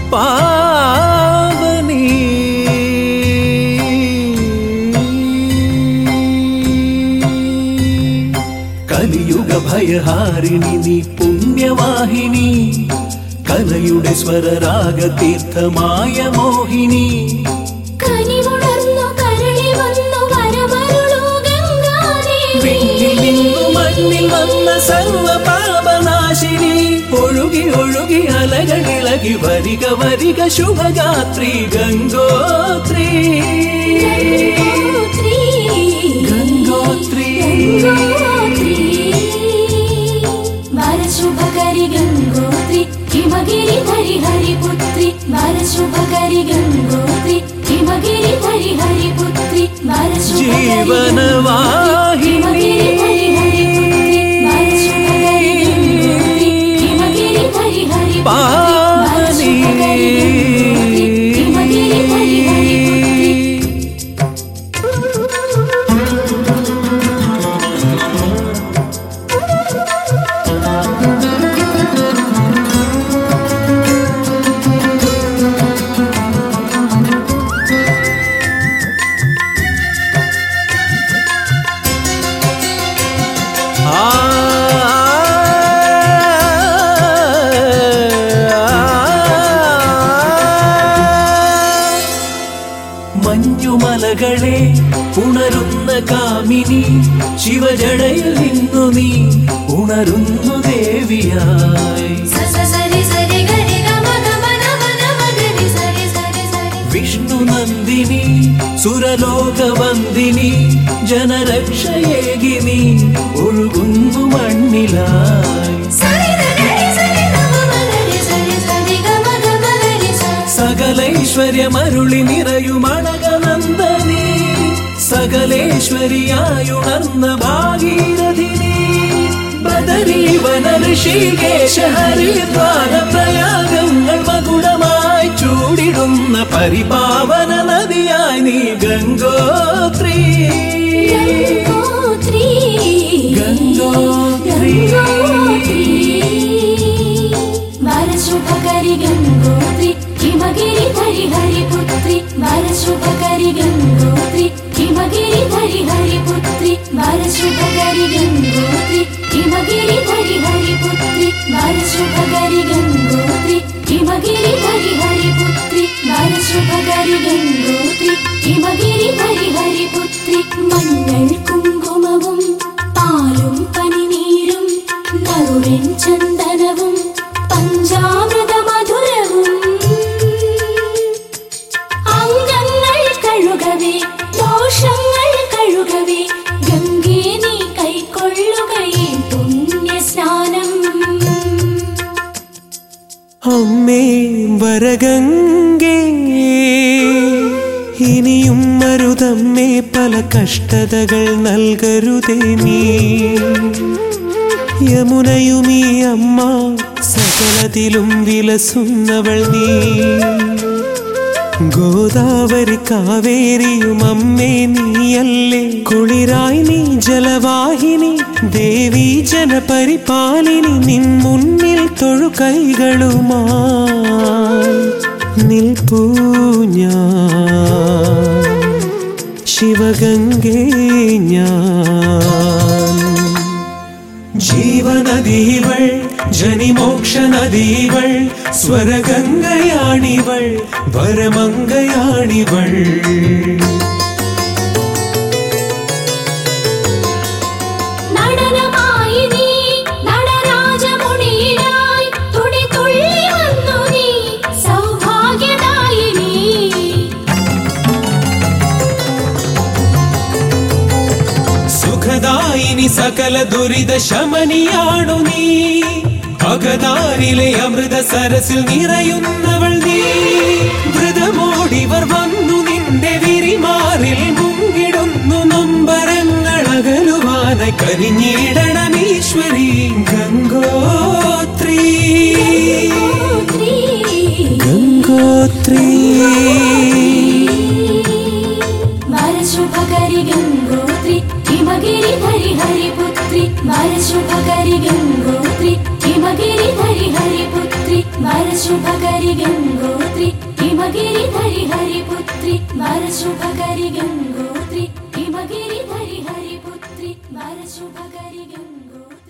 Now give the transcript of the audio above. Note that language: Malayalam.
പാവനീ കലിയുഗ ഭയഹാരിണി നീ പുണ്യവാഹിനി കലയുടെ സ്വരരാഗ തീർത്ഥമായ മോഹിനി കനിവുണർന്നു കരളി വന്നു വരമരുളൂ ഗംഗാദേവി വിണ്ണിൽ നിന്നു മണ്ണിൽ വന്ന സർവ പാപനാശിനി ഒഴുകി ഒഴുകി അലകളിളകി വരിക വരിക ശുഭഗാത്രി ഗംഗോത്രി ഗംഗോത്രി ഗംഗോത്രി ഗംഗോത്രി വരശുഭകരി ഗംഗോത്രി ഹിമഗിരി ഹരി ഹരി പുത്രി വരശുഭകരി ഗംഗോത്രി ഹിമഗിരി ഹരി ഹരി പുത്രി വരശുഭകരി ജീവനവാഹിനി ഹിമഗിരി ഹരി ഹരി പുത്രി വരശുഭകരി ഗംഗോത്രി ഹിമഗിരി ഹരി ഹരി പുത്രി പാവനി വരശുഭകരി ഗംഗോത്രി ഹിമഗിരി ഹരി ഹരി പുത്രി ആ മഞ്ഞുമലകളെ ഉണരുന്ന കാമിനി ശിവജടയിൽ നിന്നു നീ ഉണരുന്നു ദേവിയായി സരി സരി ഗരി ഗമ ഗമ നമ നമ ഗരി സരി സരി സരി വിഷ്ണു നന്ദിനി സുരലോകവന്ദിനി ജനരക്ഷയേകിനി ഒഴുകുന്നു മണ്ണിലായി സരി ഗരി സരി നമ ഗരി സരി സരി ഗമ ഗമ ഗരി സ സകലൈശ്വര്യമരുളി നിറയുമണകനന്ദനി സകലേശ്വരിയായുണർന്ന ഭാഗീരഥിനി ബദരീവന ഋഷികേശ ഹരിദ്വാര പ്രയാഗങ്ങൾ മകുടമായി ചൂടിടുന്ന പരിപാവന നദിയായി നീ ഗംഗോത്രി ഗംഗോത്രി ഗംഗോത്രി. ഗംഗോത്രി വരശുഭകരി ഗംഗോത്രി ഹിമഗിരി ഹരി ഹരി പുത്രി വരശുഭകരി ഗംഗോത്രി ഹിമഗിരി ഹരി ഹരി പുത്രി വരശുഭകരി ഗംഗോത്രി ഹിമഗിരി ഹരി ഹരി പുത്രി വരശുഭകരി ഗംഗോത്രി ഹിമഗിരി ഹരി ഹരി പുത്രി വരശുഭകരി ഗംഗോത്രി ഹിമഗിരി ഹരി ഹരി പുത്രി മഞ്ഞൾ കുങ്കുമവും പാലും പനിനീരും നറുവെൺ ചന്ദനവും പഞ്ചാമൃത മധുരവും അംഗങ്ങൾ കഴുകവേ ദോഷങ്ങൾ കഴുകവേ ഗംഗേ നീ കൈക്കൊള്ളുകയേ പുണ്യസ്നാനം അമ്മേ വരഗംഗേ ഇനിയും മരുതമ്മേ പല കഷ്ടതകൾ നൽകരുതേ നീ യമുനയുമീ അമ്മ സകലത്തിലും വിലസുന്നവൾ നീ ഗോദാവരി കാവേരിയും അമ്മേ നീയല്ലേ കുളിരായി നീ ജലവാഹിനി ദേവി ജനപരിപാലിനി നിൻ മുന്നിൽ തൊഴു കൈകളുമായി നിൽപ്പൂ ഞാൻ ശിവഗംഗേ ഞാൻ ജീവനദിവൾ ജനിമോക്ഷ നദിവൾ സ്വരഗംഗയാണിവൾ വരമംഗയാണിവൾ നടനമായി നീ നടരാജമുടിയിലായി തുടി തുള്ളി വന്നു നീ സൗഭാഗ്യദായിനി സുഖദായിനി സകല ദുരിത ശമനിയാണു നീ അകതാരിലെ അമൃത സരസിൽ നിറയുന്നവൾ നീ വ്രതമോടിവർ വന്നു നിന്റെ വിരിമാറിൽ മുങ്ങിടുന്നു നൊമ്പരങ്ങൾ അകലുവാനായി കനിഞ്ഞിടണമീശ്വരി ഗംഗോത്രി ഗംഗോത്രി ഗംഗോത്രി വരശുഭകരി ഗംഗോത്രി ഹിമഗിരി ഹരി ഹരി പുത്രി വരശുഭകരി ഗംഗോത്രി ഹിമഗിരി ഹരി ഹരി പുത്രി പുത്രി വരശുഭകരി ഗംഗോത്രി ഹിമഗിരി ധരി ഹരിപുത്രി വരശുഭകരി ഗംഗോത്രി ഹിമഗിരി ധരി ഹരിപുത്രി വരശുഭകരി ഗംഗോത്രി